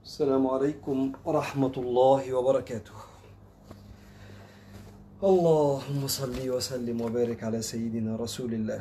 السلام عليكم ورحمة الله وبركاته. اللهم صل وسلم وبارك على سيدنا رسول الله.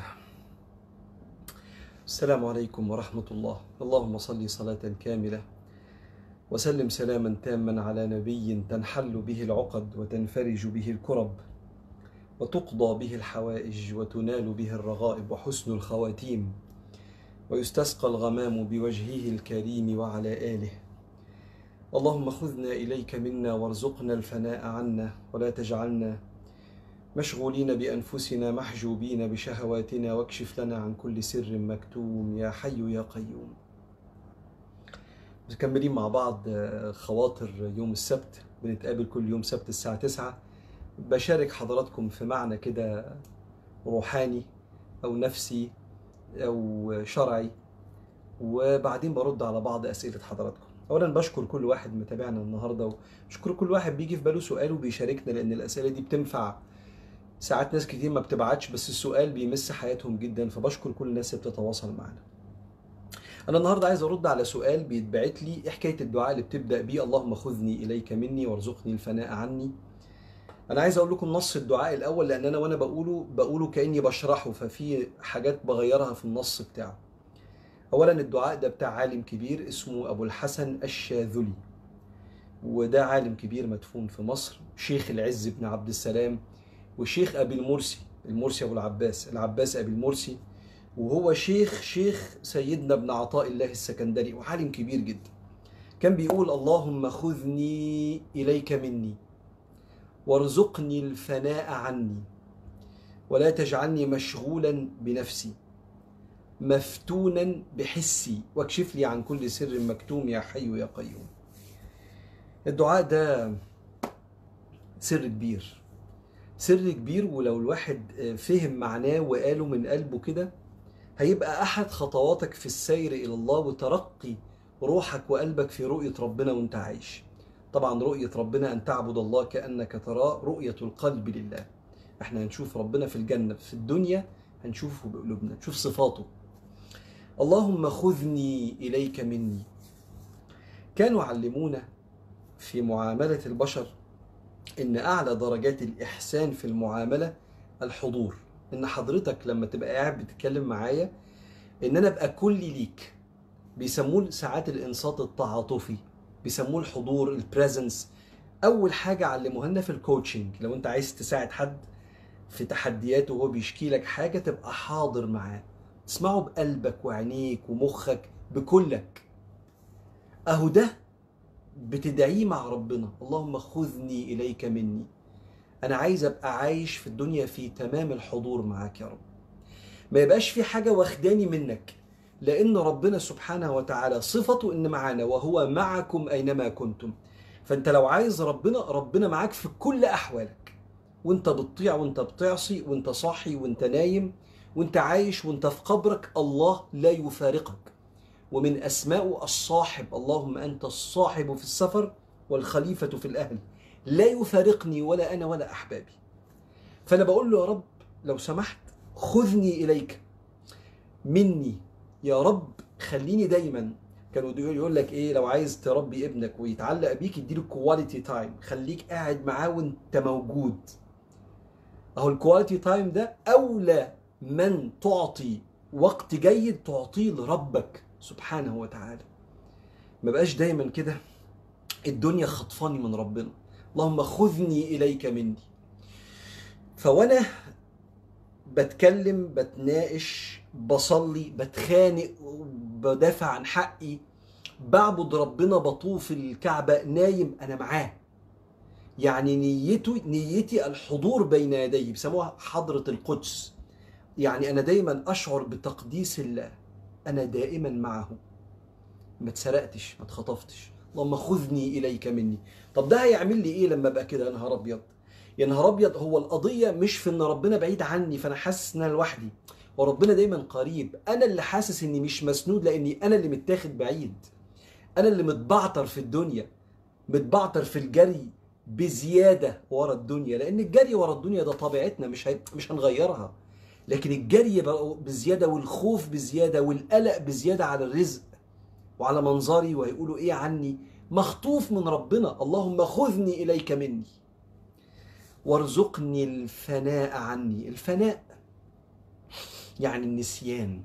السلام عليكم ورحمة الله. اللهم صل صلاة كاملة وسلم سلاما تاما على نبي تنحل به العقد وتنفرج به الكرب وتقضى به الحوائج وتنال به الرغائب وحسن الخواتيم ويستسقى الغمام بوجهه الكريم وعلى آله. اللهم خذنا إليك منا وارزقنا الفناء عنا ولا تجعلنا مشغولين بأنفسنا محجوبين بشهواتنا واكشف لنا عن كل سر مكتوم يا حي يا قيوم مكملين مع بعض خواطر يوم السبت بنتقابل كل يوم سبت الساعة 9 بشارك حضراتكم في معنى كده روحاني أو نفسي أو شرعي وبعدين برد على بعض أسئلة حضراتكم اولا بشكر كل واحد متابعنا النهارده وبشكر كل واحد بيجي في باله سؤال وبيشاركنا لان الاسئله دي بتنفع ساعات ناس كتير ما بتبعتش بس السؤال بيمس حياتهم جدا فبشكر كل الناس اللي بتتواصل معنا انا النهارده عايز ارد على سؤال بيتبعت لي ايه حكايه الدعاء اللي بتبدا بيه اللهم خذني اليك مني وارزقني الفناء عني انا عايز اقول لكم نص الدعاء الاول لان انا وانا بقوله بقوله كاني بشرحه ففي حاجات بغيرها في النص بتاعه اولا الدعاء ده بتاع عالم كبير اسمه ابو الحسن الشاذلي وده عالم كبير مدفون في مصر شيخ العز بن عبد السلام وشيخ ابي المرسي المرسي ابو العباس العباس ابي المرسي وهو شيخ شيخ سيدنا ابن عطاء الله السكندري وعالم كبير جدا كان بيقول اللهم خذني اليك مني وارزقني الفناء عني ولا تجعلني مشغولا بنفسي مفتونا بحسي واكشف لي عن كل سر مكتوم يا حي يا قيوم الدعاء ده سر كبير سر كبير ولو الواحد فهم معناه وقاله من قلبه كده هيبقى احد خطواتك في السير الى الله وترقي روحك وقلبك في رؤية ربنا وانت عايش طبعا رؤية ربنا ان تعبد الله كأنك تراه رؤية القلب لله احنا هنشوف ربنا في الجنة في الدنيا هنشوفه بقلوبنا نشوف صفاته اللهم خذني اليك مني كانوا علمونا في معامله البشر ان اعلى درجات الاحسان في المعامله الحضور ان حضرتك لما تبقى قاعد بتتكلم معايا ان انا ابقى كلي ليك بيسموه ساعات الانصات التعاطفي بيسموه الحضور البريزنس اول حاجه علموها لنا في الكوتشنج لو انت عايز تساعد حد في تحدياته وهو بيشكي لك حاجه تبقى حاضر معاه تسمعه بقلبك وعينيك ومخك بكلك اهو ده بتدعيه مع ربنا اللهم خذني اليك مني انا عايز ابقى عايش في الدنيا في تمام الحضور معاك يا رب ما يبقاش في حاجه واخداني منك لان ربنا سبحانه وتعالى صفته ان معانا وهو معكم اينما كنتم فانت لو عايز ربنا ربنا معاك في كل احوالك وانت بتطيع وانت بتعصي وانت صاحي وانت نايم وانت عايش وانت في قبرك الله لا يفارقك ومن اسماء الصاحب اللهم انت الصاحب في السفر والخليفه في الاهل لا يفارقني ولا انا ولا احبابي فانا بقول له يا رب لو سمحت خذني اليك مني يا رب خليني دايما كانوا يقول لك ايه لو عايز تربي ابنك ويتعلق بيك اديله كواليتي تايم خليك قاعد معاه وانت موجود اهو الكواليتي تايم ده اولى من تعطي وقت جيد تعطيه لربك سبحانه وتعالى ما بقاش دايما كده الدنيا خطفاني من ربنا اللهم خذني اليك مني فوانا بتكلم بتناقش بصلي بتخانق بدافع عن حقي بعبد ربنا بطوف الكعبة نايم أنا معاه يعني نيته نيتي الحضور بين يديه بيسموها حضرة القدس يعني أنا دايما أشعر بتقديس الله أنا دائما معه ما اتسرقتش ما اتخطفتش اللهم خذني إليك مني طب ده هيعمل لي إيه لما أبقى كده يا نهار أبيض يا نهار أبيض هو القضية مش في إن ربنا بعيد عني فأنا حاسس إن أنا لوحدي وربنا دايما قريب أنا اللي حاسس إني مش مسنود لأني أنا اللي متاخد بعيد أنا اللي متبعتر في الدنيا متبعتر في الجري بزيادة ورا الدنيا لأن الجري ورا الدنيا ده طبيعتنا مش هي... مش هنغيرها لكن الجري بزيادة والخوف بزيادة والقلق بزيادة على الرزق وعلى منظري وهيقولوا ايه عني مخطوف من ربنا اللهم خذني اليك مني وارزقني الفناء عني الفناء يعني النسيان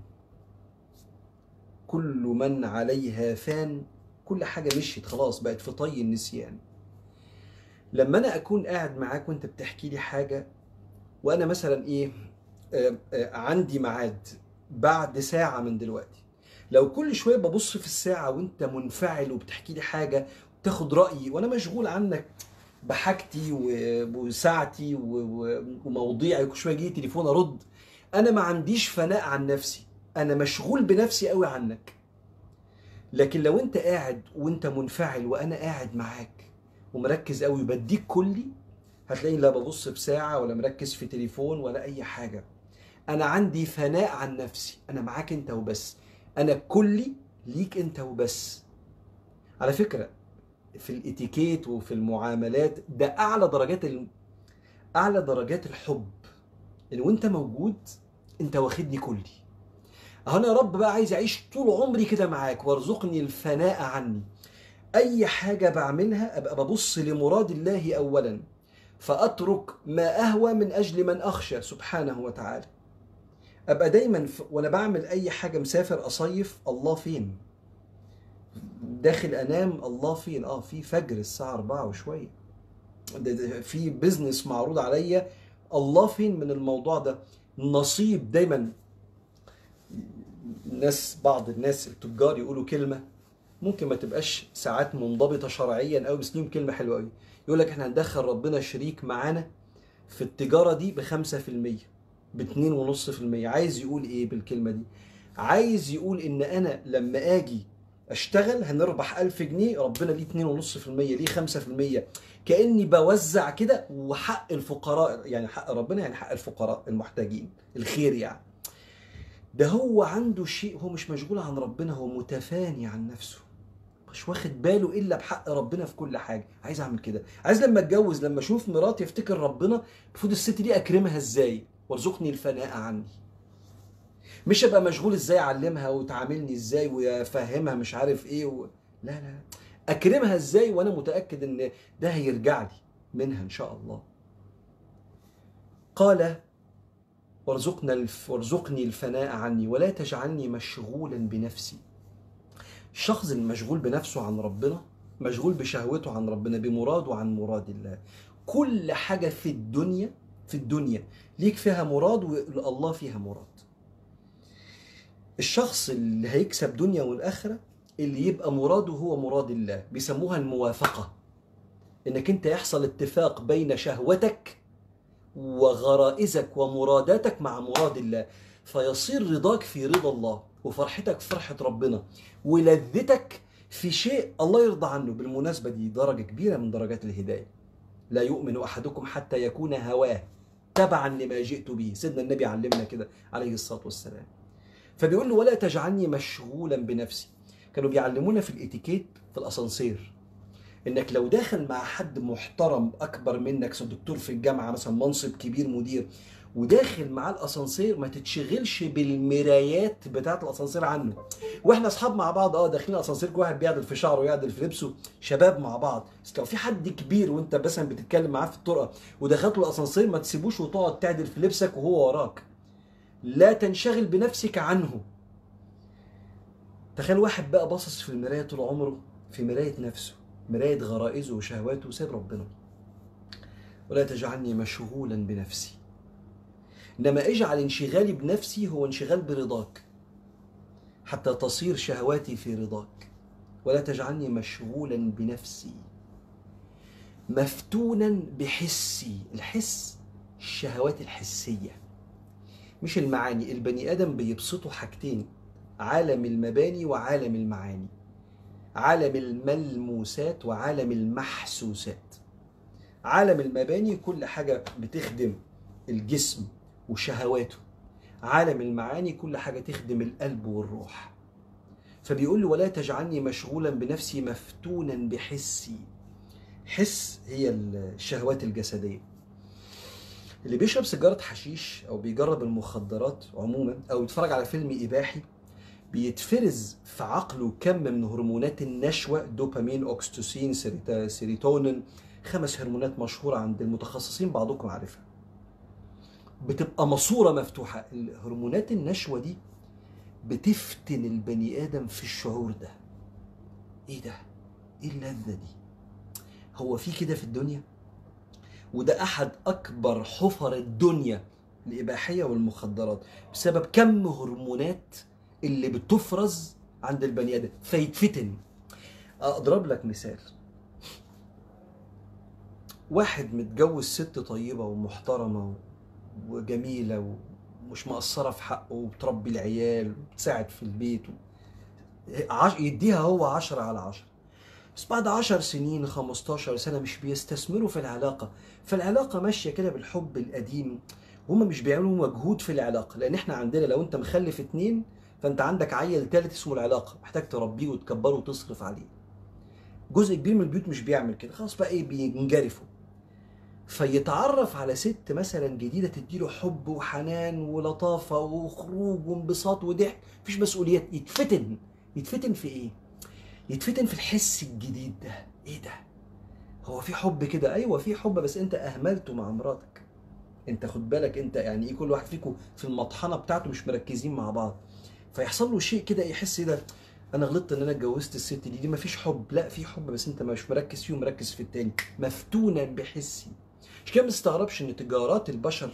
كل من عليها فان كل حاجة مشيت خلاص بقت في طي النسيان لما أنا أكون قاعد معاك وأنت بتحكي لي حاجة وأنا مثلا إيه آه، آه، عندي ميعاد بعد ساعة من دلوقتي لو كل شوية ببص في الساعة وأنت منفعل وبتحكي لي حاجة وتاخد رأيي وأنا مشغول عنك بحاجتي و- وساعتي و- و- ومواضيعي وكل شويه يجي تليفون ارد انا ما عنديش فناء عن نفسي انا مشغول بنفسي قوي عنك لكن لو انت قاعد وانت منفعل وانا قاعد معاك ومركز قوي بديك كلي هتلاقيني لا ببص في ساعه ولا مركز في تليفون ولا اي حاجه انا عندي فناء عن نفسي انا معاك انت وبس انا كلي ليك انت وبس على فكره في الاتيكيت وفي المعاملات ده اعلى درجات ال... اعلى درجات الحب ان وانت موجود انت واخدني كلي اهو انا يا رب بقى عايز اعيش طول عمري كده معاك وارزقني الفناء عني اي حاجه بعملها ابقى ببص لمراد الله اولا فاترك ما اهوى من اجل من اخشى سبحانه وتعالى ابقى دايما ف... وانا بعمل اي حاجه مسافر اصيف الله فين داخل انام الله فين اه في فجر الساعه 4 وشويه ده- ده في بزنس معروض عليا الله فين من الموضوع ده نصيب دايما ناس بعض الناس التجار يقولوا كلمه ممكن ما تبقاش ساعات منضبطه شرعيا قوي بس ليهم كلمه حلوه قوي يقول لك احنا هندخل ربنا شريك معانا في التجاره دي ب 5% ب 2.5% عايز يقول ايه بالكلمه دي عايز يقول ان انا لما اجي اشتغل هنربح 1000 جنيه ربنا ليه 2.5% ليه 5% كاني بوزع كده وحق الفقراء يعني حق ربنا يعني حق الفقراء المحتاجين الخير يعني ده هو عنده شيء هو مش مشغول عن ربنا هو متفاني عن نفسه مش واخد باله الا بحق ربنا في كل حاجه عايز اعمل كده عايز لما اتجوز لما اشوف مراتي افتكر ربنا المفروض الست دي اكرمها ازاي وارزقني الفناء عني مش ابقى مشغول ازاي اعلمها وتعاملني ازاي وافهمها مش عارف ايه و... لا لا لا. اكرمها ازاي وانا متاكد ان ده هيرجع لي منها ان شاء الله قال وارزقنا الف... وارزقني الفناء عني ولا تجعلني مشغولا بنفسي الشخص المشغول بنفسه عن ربنا مشغول بشهوته عن ربنا بمراده عن مراد الله كل حاجة في الدنيا في الدنيا ليك فيها مراد والله فيها مراد الشخص اللي هيكسب دنيا والآخرة اللي يبقى مراده هو مراد الله بيسموها الموافقة انك انت يحصل اتفاق بين شهوتك وغرائزك ومراداتك مع مراد الله فيصير رضاك في رضا الله وفرحتك في فرحة ربنا ولذتك في شيء الله يرضى عنه بالمناسبة دي درجة كبيرة من درجات الهداية لا يؤمن أحدكم حتى يكون هواه تبعا لما جئت به سيدنا النبي علمنا كده عليه الصلاة والسلام فبيقول له ولا تجعلني مشغولا بنفسي كانوا بيعلمونا في الاتيكيت في الاسانسير انك لو داخل مع حد محترم اكبر منك سواء دكتور في الجامعه مثلا منصب كبير مدير وداخل معاه الاسانسير ما تتشغلش بالمرايات بتاعه الاسانسير عنه واحنا اصحاب مع بعض اه داخلين الاسانسير كل واحد بيعدل في شعره ويعدل في لبسه شباب مع بعض بس لو في حد كبير وانت مثلا بتتكلم معاه في الطرقه ودخلت له الاسانسير ما تسيبوش وتقعد تعدل في لبسك وهو وراك لا تنشغل بنفسك عنه تخيل واحد بقى باصص في المرايه طول عمره في مرايه نفسه مرايه غرائزه وشهواته وساب ربنا ولا تجعلني مشغولا بنفسي انما اجعل انشغالي بنفسي هو انشغال برضاك حتى تصير شهواتي في رضاك ولا تجعلني مشغولا بنفسي مفتونا بحسي الحس الشهوات الحسيه مش المعاني البني ادم بيبسطوا حاجتين عالم المباني وعالم المعاني عالم الملموسات وعالم المحسوسات عالم المباني كل حاجة بتخدم الجسم وشهواته عالم المعاني كل حاجة تخدم القلب والروح فبيقول له ولا تجعلني مشغولا بنفسي مفتونا بحسي حس هي الشهوات الجسدية اللي بيشرب سيجارة حشيش أو بيجرب المخدرات عموما أو يتفرج على فيلم إباحي بيتفرز في عقله كم من هرمونات النشوة دوبامين أكستوسين سيريتا- سيروتونين خمس هرمونات مشهورة عند المتخصصين بعضكم عارفها بتبقى ماسورة مفتوحة الهرمونات النشوة دي بتفتن البني آدم في الشعور ده ايه ده ايه اللذة دي هو في كده في الدنيا وده احد اكبر حفر الدنيا الاباحيه والمخدرات بسبب كم هرمونات اللي بتفرز عند البني ادم فيتفتن اضرب لك مثال واحد متجوز ست طيبه ومحترمه وجميله ومش مقصره في حقه وبتربي العيال وتساعد في البيت و... عش... يديها هو عشرة على عشرة بس بعد عشر سنين 15 سنة مش بيستثمروا في العلاقة فالعلاقة ماشية كده بالحب القديم هما مش بيعملوا مجهود في العلاقة لأن احنا عندنا لو انت مخلف اتنين فانت عندك عيل تالت اسمه العلاقة محتاج تربيه وتكبره وتصرف عليه جزء كبير من البيوت مش بيعمل كده خلاص بقى ايه بينجرفوا فيتعرف على ست مثلا جديدة تديله حب وحنان ولطافة وخروج وانبساط وضحك مفيش مسؤوليات يتفتن يتفتن في ايه؟ يتفتن في الحس الجديد ده ايه ده هو في حب كده ايوه في حب بس انت اهملته مع مراتك انت خد بالك انت يعني ايه كل واحد فيكم في المطحنه بتاعته مش مركزين مع بعض فيحصل له شيء كده يحس ايه ده انا غلطت ان انا اتجوزت الست دي دي مفيش حب لا في حب بس انت مش مركز فيه ومركز في التاني مفتونا بحسي مش كده ما تستغربش ان تجارات البشر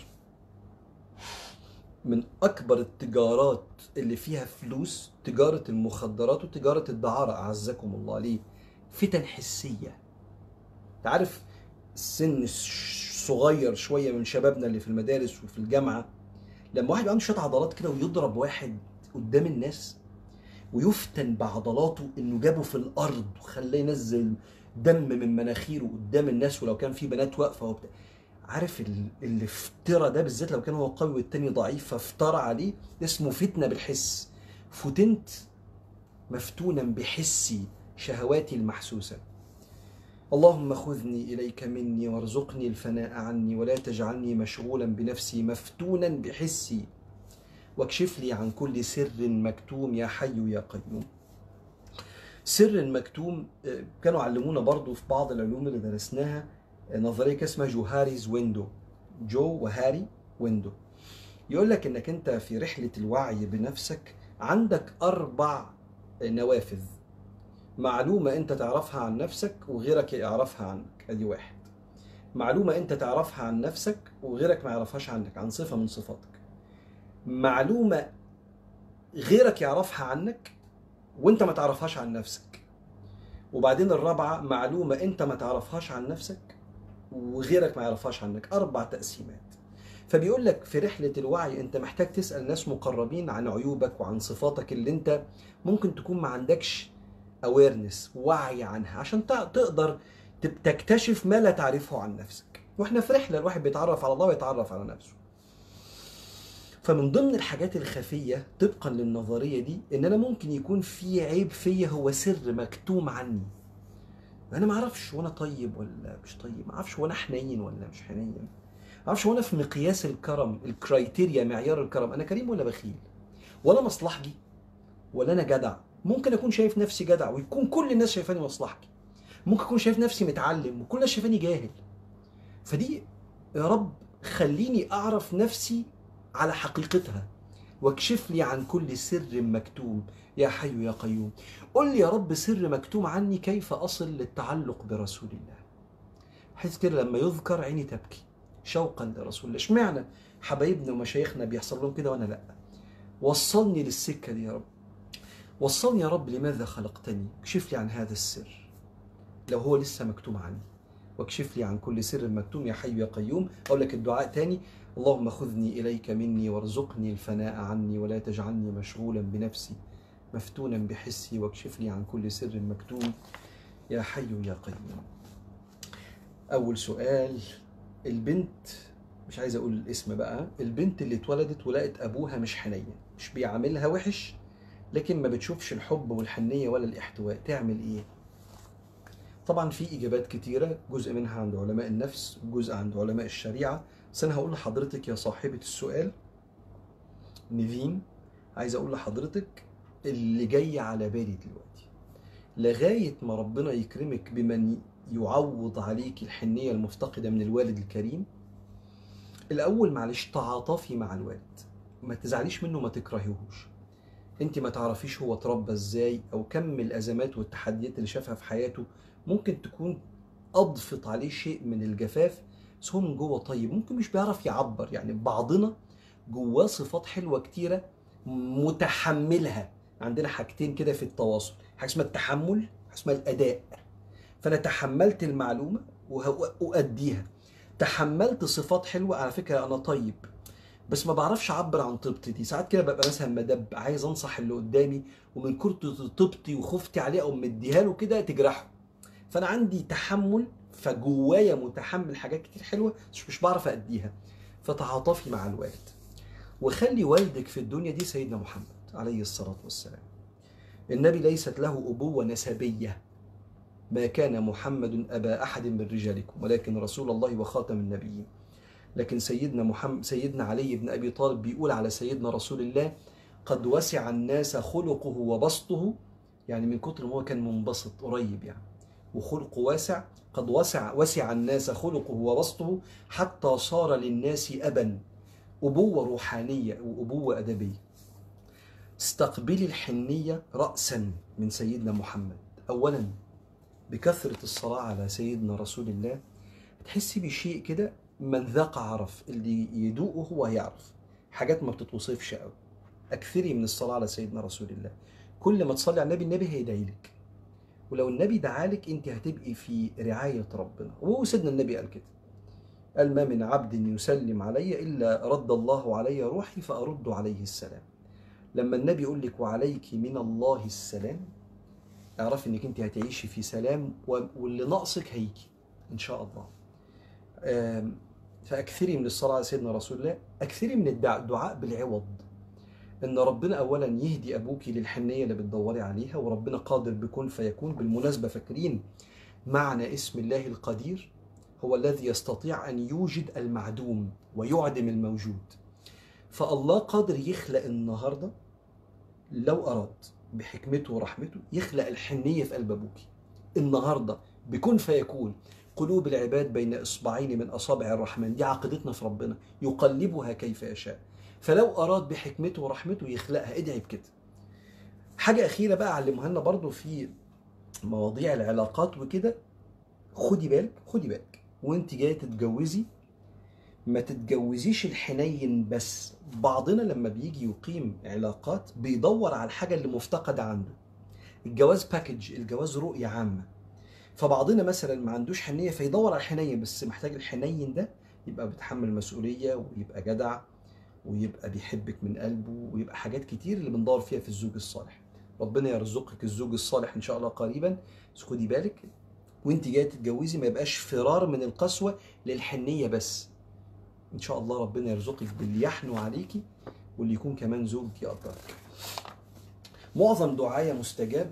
من اكبر التجارات اللي فيها فلوس تجاره المخدرات وتجاره الدعاره اعزكم الله ليه فتن حسيه انت عارف السن الصغير شويه من شبابنا اللي في المدارس وفي الجامعه لما واحد عنده شويه عضلات كده ويضرب واحد قدام الناس ويفتن بعضلاته انه جابه في الارض وخلاه ينزل دم من مناخيره قدام الناس ولو كان في بنات واقفه وبتاع عارف ال- الافتراء ده بالذات لو كان هو قوي والتاني ضعيف فافترى عليه ده اسمه فتنه بالحس فتنت مفتونا بحسي شهواتي المحسوسه اللهم خذني اليك مني وارزقني الفناء عني ولا تجعلني مشغولا بنفسي مفتونا بحسي واكشف لي عن كل سر مكتوم يا حي يا قيوم سر المكتوم آه، كانوا علمونا برضو في بعض العلوم اللي درسناها آه، نظريه كده اسمها جوهاريز ويندو جو وهاري ويندو يقول لك انك انت في رحله الوعي بنفسك عندك اربع آه، نوافذ معلومه انت تعرفها عن نفسك وغيرك يعرفها عنك ادي واحد معلومه انت تعرفها عن نفسك وغيرك ما يعرفهاش عنك عن صفه من صفاتك معلومه غيرك يعرفها عنك وانت ما تعرفهاش عن نفسك وبعدين الرابعه معلومه انت ما تعرفهاش عن نفسك وغيرك ما يعرفهاش عنك اربع تقسيمات فبيقول لك في رحله الوعي انت محتاج تسال ناس مقربين عن عيوبك وعن صفاتك اللي انت ممكن تكون ما عندكش اويرنس وعي عنها عشان تع- تقدر تب- تكتشف ما لا تعرفه عن نفسك واحنا في رحله الواحد بيتعرف على الله ويتعرف على نفسه فمن ضمن الحاجات الخفية طبقا للنظرية دي ان انا ممكن يكون في عيب فيا هو سر مكتوم عني انا ما اعرفش وانا طيب ولا مش طيب ما اعرفش وانا حنين ولا مش حنين ما اعرفش وانا في مقياس الكرم الكرايتيريا معيار الكرم انا كريم ولا بخيل ولا مصلحجي ولا انا جدع ممكن اكون شايف نفسي جدع ويكون كل الناس شايفاني مصلحجي ممكن اكون شايف نفسي متعلم وكل الناس شايفاني جاهل فدي يا رب خليني اعرف نفسي على حقيقتها واكشف لي عن كل سر مكتوم يا حي يا قيوم قل لي يا رب سر مكتوم عني كيف أصل للتعلق برسول الله حيث كده لما يذكر عيني تبكي شوقا لرسول الله اشمعنى حبايبنا ومشايخنا بيحصل لهم كده وانا لا وصلني للسكه دي يا رب وصلني يا رب لماذا خلقتني اكشف لي عن هذا السر لو هو لسه مكتوم عني واكشف لي عن كل سر مكتوم يا حي يا قيوم اقول لك الدعاء تاني اللهم خذني اليك مني وارزقني الفناء عني ولا تجعلني مشغولا بنفسي مفتونا بحسي واكشف لي عن كل سر مكتوم يا حي يا قيوم اول سؤال البنت مش عايز اقول الاسم بقى البنت اللي اتولدت ولقت ابوها مش حنين مش بيعاملها وحش لكن ما بتشوفش الحب والحنيه ولا الاحتواء تعمل ايه طبعا في اجابات كتيره جزء منها عند علماء النفس وجزء عند علماء الشريعه بس انا هقول لحضرتك يا صاحبه السؤال نيفين عايز اقول لحضرتك اللي جاي على بالي دلوقتي لغايه ما ربنا يكرمك بمن يعوض عليك الحنيه المفتقده من الوالد الكريم الاول معلش تعاطفي مع الوالد ما تزعليش منه ما تكرهيهوش انت ما تعرفيش هو اتربى ازاي او كم الازمات والتحديات اللي شافها في حياته ممكن تكون اضفت عليه شيء من الجفاف بس هو من جوه طيب ممكن مش بيعرف يعبر يعني بعضنا جواه صفات حلوه كتيره متحملها عندنا حاجتين كده في التواصل حاجه اسمها التحمل حاجه اسمها الاداء فانا تحملت المعلومه وأؤديها تحملت صفات حلوه على فكره انا طيب بس ما بعرفش اعبر عن طيبتي دي ساعات كده ببقى مثلا مدب عايز انصح اللي قدامي ومن كتر طيبتي وخفتي عليه او مديها له كده تجرحه فانا عندي تحمل فجوايا متحمل حاجات كتير حلوه بس مش بعرف اديها فتعاطفي مع الوالد وخلي والدك في الدنيا دي سيدنا محمد عليه الصلاه والسلام النبي ليست له ابوه نسبيه ما كان محمد ابا احد من رجالكم ولكن رسول الله وخاتم النبيين لكن سيدنا محمد سيدنا علي بن ابي طالب بيقول على سيدنا رسول الله قد وسع الناس خلقه وبسطه يعني من كتر ما هو كان منبسط قريب يعني وخلقه واسع قد وسع وسع الناس خلقه وبسطه حتى صار للناس ابا ابوه روحانيه وابوه ادبيه استقبلي الحنيه راسا من سيدنا محمد اولا بكثره الصلاه على سيدنا رسول الله تحسي بشيء كده من ذاق عرف اللي يدوقه هو هيعرف حاجات ما بتتوصفش قوي اكثري من الصلاه على سيدنا رسول الله كل ما تصلي على النبي النبي هيدعي لك ولو النبي دعالك انت هتبقي في رعايه ربنا وهو سيدنا النبي قال كده قال ما من عبد يسلم علي الا رد الله علي روحي فارد عليه السلام لما النبي يقول لك وعليك من الله السلام اعرفي انك انت هتعيشي في سلام واللي ناقصك هيجي ان شاء الله فاكثري من الصلاه على سيدنا رسول الله اكثري من الدعاء بالعوض ان ربنا اولا يهدي ابوك للحنيه اللي بتدوري عليها وربنا قادر بكون فيكون بالمناسبه فاكرين معنى اسم الله القدير هو الذي يستطيع ان يوجد المعدوم ويعدم الموجود فالله قادر يخلق النهارده لو اراد بحكمته ورحمته يخلق الحنيه في قلب ابوك النهارده بكون فيكون قلوب العباد بين اصبعين من اصابع الرحمن دي عقيدتنا في ربنا يقلبها كيف يشاء فلو اراد بحكمته ورحمته يخلقها ادعي بكده حاجه اخيره بقى علموها لنا برضو في مواضيع العلاقات وكده خدي بالك خدي بالك وانت جايه تتجوزي ما تتجوزيش الحنين بس بعضنا لما بيجي يقيم علاقات بيدور على الحاجه اللي مفتقده عنده الجواز باكج الجواز رؤيه عامه فبعضنا مثلا ما عندوش حنيه فيدور على الحنين بس محتاج الحنين ده يبقى بيتحمل مسؤوليه ويبقى جدع ويبقى بيحبك من قلبه ويبقى حاجات كتير اللي بندور فيها في الزوج الصالح ربنا يرزقك الزوج الصالح ان شاء الله قريبا بس خدي بالك وانت جايه تتجوزي ما يبقاش فرار من القسوه للحنيه بس ان شاء الله ربنا يرزقك باللي يحنو عليكي واللي يكون كمان زوج يقدرك معظم دعايا مستجاب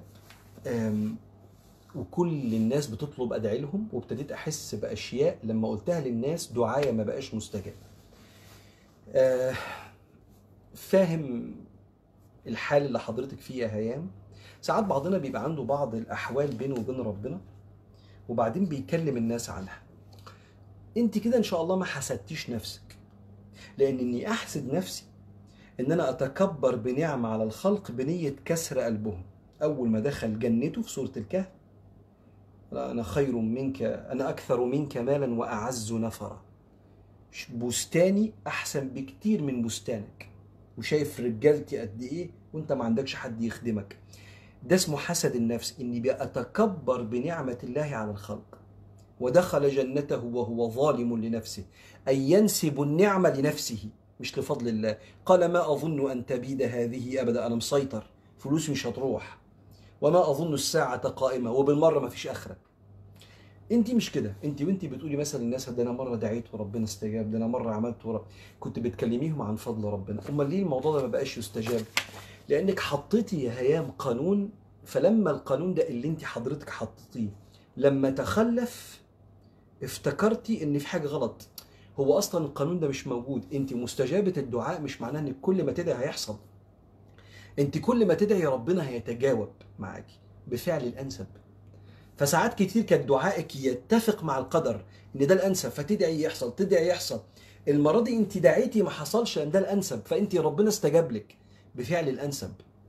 وكل الناس بتطلب ادعي لهم وابتديت احس باشياء لما قلتها للناس دعايه ما بقاش مستجاب آه فاهم الحال اللي حضرتك فيه يا هيام ساعات بعضنا بيبقى عنده بعض الاحوال بينه وبين ربنا وبعدين بيكلم الناس عنها انت كده ان شاء الله ما حسدتيش نفسك لان اني احسد نفسي ان انا اتكبر بنعمه على الخلق بنيه كسر قلبهم اول ما دخل جنته في سوره الكهف انا خير منك انا اكثر منك مالا واعز نفرا بستاني احسن بكتير من بستانك وشايف رجالتي قد ايه وانت ما عندكش حد يخدمك ده اسمه حسد النفس اني بأتكبر بنعمة الله على الخلق ودخل جنته وهو ظالم لنفسه أي ينسب النعمة لنفسه مش لفضل الله قال ما أظن أن تبيد هذه أبدا أنا مسيطر فلوسي مش هتروح وما أظن الساعة قائمة وبالمرة ما فيش آخرة انت مش كده انت وانت بتقولي مثلا للناس ده انا مره دعيت وربنا استجاب ده انا مره عملت ورب كنت بتكلميهم عن فضل ربنا امال ليه الموضوع ده ما بقاش يستجاب لانك حطيتي يا هيام قانون فلما القانون ده اللي انت حضرتك حطيتيه لما تخلف افتكرتي ان في حاجه غلط هو اصلا القانون ده مش موجود انت مستجابه الدعاء مش معناه ان كل ما تدعي هيحصل انت كل ما تدعي ربنا هيتجاوب معاكي بفعل الانسب فساعات كتير كان دعائك يتفق مع القدر ان ده الانسب فتدعي يحصل تدعي يحصل المره دي انت دعيتي ما حصلش لان ده الانسب فانت ربنا استجاب لك بفعل الانسب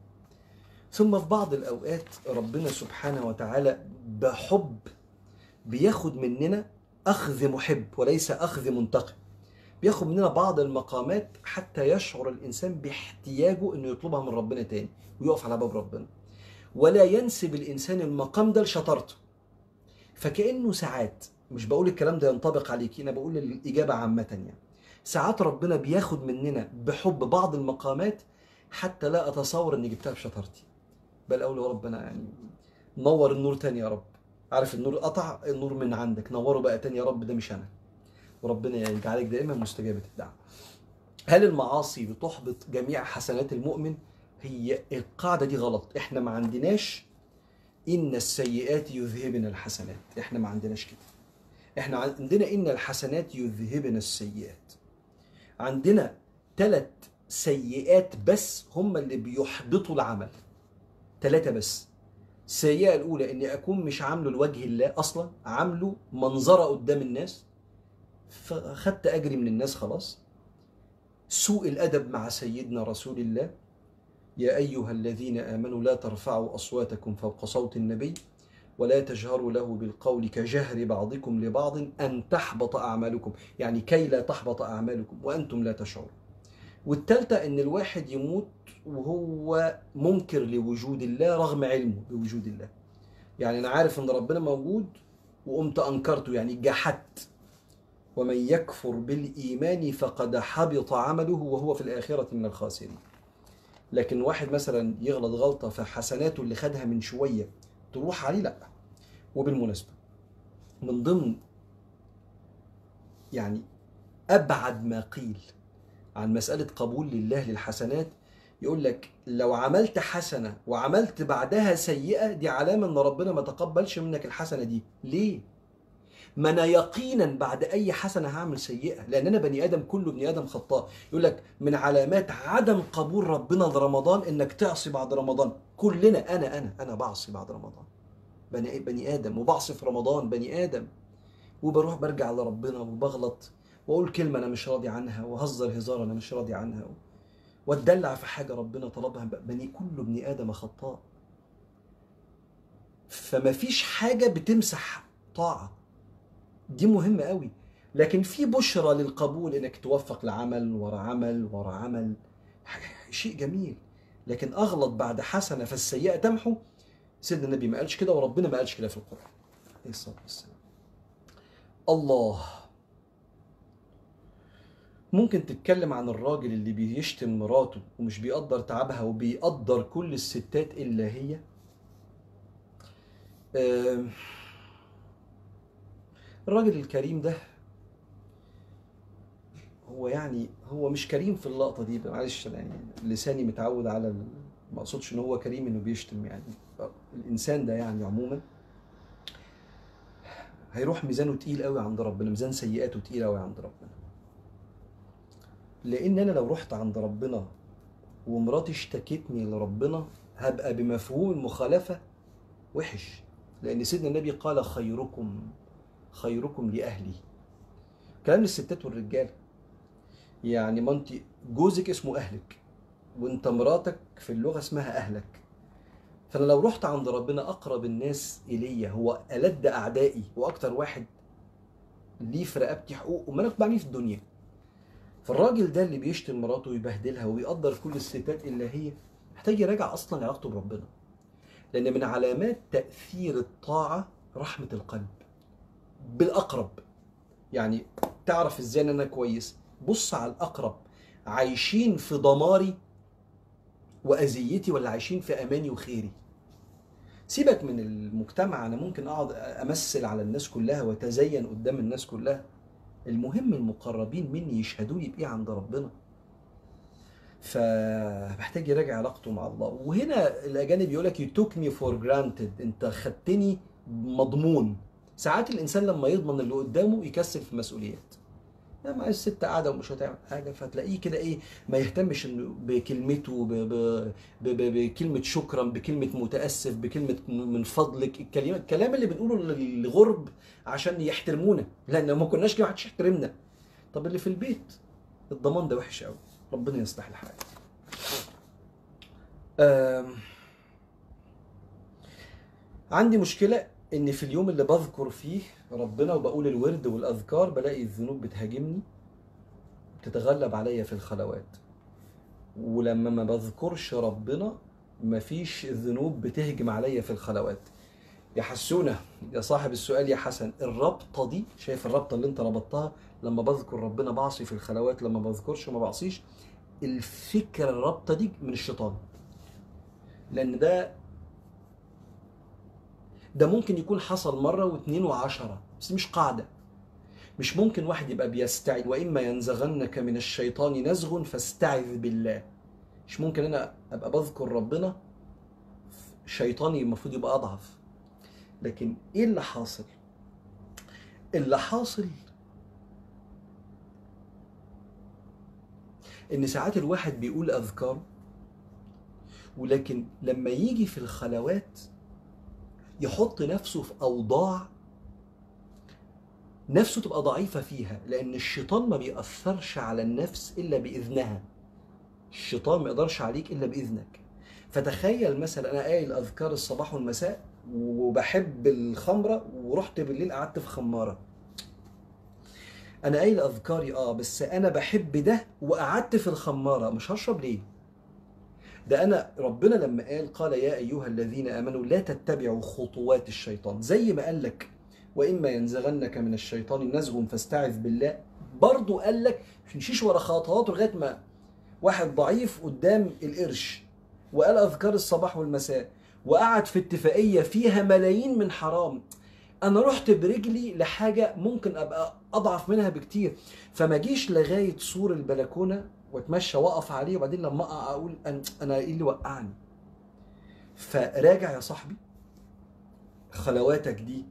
ثم في بعض الاوقات ربنا سبحانه وتعالى بحب بياخد مننا اخذ محب وليس اخذ منتقم بياخد مننا بعض المقامات حتى يشعر الانسان باحتياجه انه يطلبها من ربنا تاني ويقف على باب ربنا ولا ينسب الانسان المقام ده لشطارته فكانه ساعات مش بقول الكلام ده ينطبق عليك انا بقول الاجابه عامه يعني ساعات ربنا بياخد مننا بحب بعض المقامات حتى لا اتصور اني جبتها بشطارتي بل اقول يا رب انا يعني نور النور تاني يا رب عارف النور قطع النور من عندك نوره بقى تاني يا رب ده مش انا وربنا يجعلك دائما مستجابه الدعوه هل المعاصي بتحبط جميع حسنات المؤمن هي القاعده دي غلط احنا ما عندناش ان السيئات يذهبن الحسنات احنا ما عندناش كده احنا عندنا ان الحسنات يذهبن السيئات عندنا ثلاث سيئات بس هم اللي بيحبطوا العمل ثلاثة بس السيئة الأولى إني أكون مش عامله لوجه الله أصلا عامله منظرة قدام الناس فأخدت أجري من الناس خلاص سوء الأدب مع سيدنا رسول الله يا أيها الذين آمنوا لا ترفعوا أصواتكم فوق صوت النبي ولا تجهروا له بالقول كجهر بعضكم لبعض أن تحبط أعمالكم يعني كي لا تحبط أعمالكم وأنتم لا تشعرون والتالتة إن الواحد يموت وهو منكر لوجود الله رغم علمه بوجود الله يعني أنا عارف إن ربنا موجود وقمت أنكرته يعني جحدت ومن يكفر بالإيمان فقد حبط عمله وهو في الآخرة من الخاسرين لكن واحد مثلا يغلط غلطة فحسناته اللي خدها من شوية تروح عليه لا وبالمناسبة من ضمن يعني أبعد ما قيل عن مسألة قبول لله للحسنات يقول لك لو عملت حسنة وعملت بعدها سيئة دي علامة ان ربنا ما تقبلش منك الحسنة دي ليه؟ ما انا يقينا بعد اي حسنه هعمل سيئه لان انا بني ادم كله بني ادم خطاء يقول لك من علامات عدم قبول ربنا لرمضان انك تعصي بعد رمضان كلنا انا انا انا بعصي بعد رمضان بني بني ادم وبعصي في رمضان بني ادم وبروح برجع لربنا وبغلط واقول كلمه انا مش راضي عنها وهزر هزار انا مش راضي عنها واتدلع في حاجه ربنا طلبها بني كله ابن ادم خطاء فما فيش حاجه بتمسح طاعه دي مهمه قوي لكن في بشرى للقبول انك توفق لعمل ورا عمل ورا عمل شيء جميل لكن اغلط بعد حسنه فالسيئه تمحو سيدنا النبي ما قالش كده وربنا ما قالش كده في القران عليه الصلاه والسلام الله ممكن تتكلم عن الراجل اللي بيشتم مراته ومش بيقدر تعبها وبيقدر كل الستات الا هي الراجل الكريم ده هو يعني هو مش كريم في اللقطه دي معلش يعني لساني متعود على ما اقصدش ان هو كريم انه بيشتم يعني الانسان ده يعني عموما هيروح ميزانه تقيل قوي عند ربنا ميزان سيئاته تقيل قوي عند ربنا لان انا لو رحت عند ربنا ومراتي اشتكتني لربنا هبقى بمفهوم المخالفه وحش لان سيدنا النبي قال خيركم خيركم لاهلي كلام للستات والرجاله يعني ما انت جوزك اسمه اهلك وانت مراتك في اللغه اسمها اهلك فانا لو رحت عند ربنا اقرب الناس الي هو الد اعدائي واكتر واحد ليه في رقبتي حقوق وما انا بعمل في الدنيا فالراجل ده اللي بيشتم مراته ويبهدلها ويقدر كل الستات الا هي محتاج يراجع اصلا علاقته بربنا لان من علامات تاثير الطاعه رحمه القلب بالاقرب يعني تعرف ازاي ان انا كويس بص على الاقرب عايشين في دماري واذيتي ولا عايشين في اماني وخيري سيبك من المجتمع انا ممكن اقعد امثل على الناس كلها واتزين قدام الناس كلها المهم المقربين مني يشهدوا لي بايه عند ربنا فمحتاج يراجع علاقته مع الله وهنا الاجانب يقول لك يو توك مي فور جرانتد انت خدتني مضمون ساعات الانسان لما يضمن اللي قدامه يكسل في مسؤوليات مع الست قاعده ومش هتعمل حاجه فتلاقيه كده ايه ما يهتمش انه بكلمته ب... ب... ب... ب... بكلمه شكرا بكلمه متاسف بكلمه من فضلك الكلمه الكلام اللي بنقوله للغرب عشان يحترمونا لان ما كناش كده محدش يحترمنا طب اللي في البيت الضمان ده وحش قوي ربنا يصلح الحال آم... عندي مشكله ان في اليوم اللي بذكر فيه ربنا وبقول الورد والاذكار بلاقي الذنوب بتهاجمني بتتغلب عليا في الخلوات ولما ما بذكرش ربنا مفيش ذنوب بتهجم عليا في الخلوات يا حسونة يا صاحب السؤال يا حسن الربطة دي شايف الربطة اللي انت ربطتها لما بذكر ربنا بعصي في الخلوات لما بذكرش وما بعصيش الفكرة الربطة دي من الشيطان لأن ده ده ممكن يكون حصل مرة واثنين وعشرة بس مش قاعدة مش ممكن واحد يبقى بيستعد وإما ينزغنك من الشيطان نزغ فاستعذ بالله مش ممكن أنا أبقى بذكر ربنا شيطاني المفروض يبقى أضعف لكن إيه اللي حاصل؟ اللي حاصل إن ساعات الواحد بيقول أذكار ولكن لما يجي في الخلوات يحط نفسه في اوضاع نفسه تبقى ضعيفه فيها لان الشيطان ما بيأثرش على النفس الا باذنها الشيطان ما يقدرش عليك الا باذنك فتخيل مثلا انا قايل اذكار الصباح والمساء وبحب الخمره ورحت بالليل قعدت في خماره انا قايل اذكاري اه بس انا بحب ده وقعدت في الخماره مش هشرب ليه ده انا ربنا لما قال قال يا ايها الذين امنوا لا تتبعوا خطوات الشيطان زي ما قال لك واما ينزغنك من الشيطان نزغ فاستعذ بالله برضه قال لك تمشيش ورا خطواته لغايه ما واحد ضعيف قدام القرش وقال اذكار الصباح والمساء وقعد في اتفاقيه فيها ملايين من حرام انا رحت برجلي لحاجه ممكن ابقى اضعف منها بكتير فما جيش لغايه سور البلكونه واتمشى واقف عليه وبعدين لما اقع اقول انا ايه اللي وقعني فراجع يا صاحبي خلواتك دي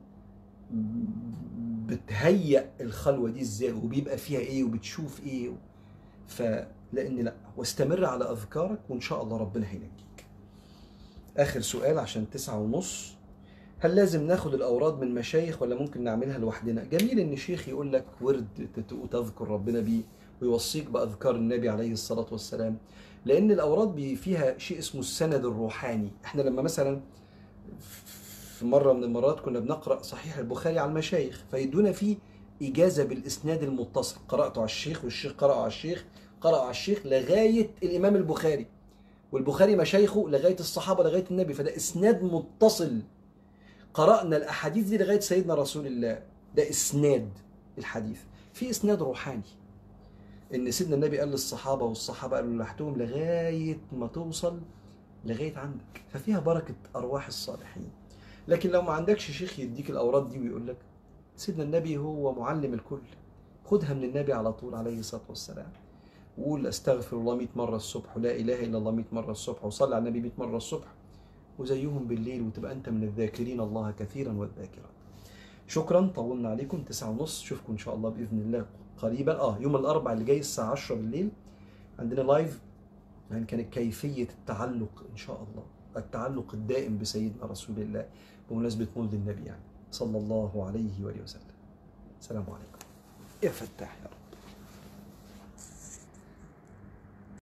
بتهيأ الخلوه دي ازاي وبيبقى فيها ايه وبتشوف ايه فلان لا واستمر على اذكارك وان شاء الله ربنا هينجيك اخر سؤال عشان تسعة ونص هل لازم ناخد الاوراد من مشايخ ولا ممكن نعملها لوحدنا جميل ان شيخ يقول لك ورد تذكر ربنا بيه ويوصيك باذكار النبي عليه الصلاه والسلام لان الاوراد فيها شيء اسمه السند الروحاني احنا لما مثلا في مره من المرات كنا بنقرا صحيح البخاري على المشايخ فيدونا فيه اجازه بالاسناد المتصل قراته على الشيخ والشيخ قرأ على الشيخ قرأ على الشيخ لغايه الامام البخاري والبخاري مشايخه لغايه الصحابه لغايه النبي فده اسناد متصل قرأنا الاحاديث دي لغايه سيدنا رسول الله ده اسناد الحديث في اسناد روحاني ان سيدنا النبي قال للصحابه والصحابه قالوا لحتهم لغايه ما توصل لغايه عندك ففيها بركه ارواح الصالحين لكن لو ما عندكش شيخ يديك الاوراد دي ويقول لك سيدنا النبي هو معلم الكل خدها من النبي على طول عليه الصلاه والسلام وقول استغفر الله 100 مره الصبح ولا اله الا الله 100 مره الصبح وصلي على النبي 100 مره الصبح وزيهم بالليل وتبقى انت من الذاكرين الله كثيرا والذاكرات شكرا طولنا عليكم تسعة ونص اشوفكم ان شاء الله باذن الله قريبا اه يوم الاربعاء اللي جاي الساعه 10 بالليل عندنا لايف يعني كانت كيفيه التعلق ان شاء الله التعلق الدائم بسيدنا رسول الله بمناسبه مولد النبي يعني صلى الله عليه واله وسلم السلام عليكم يا فتاح يا رب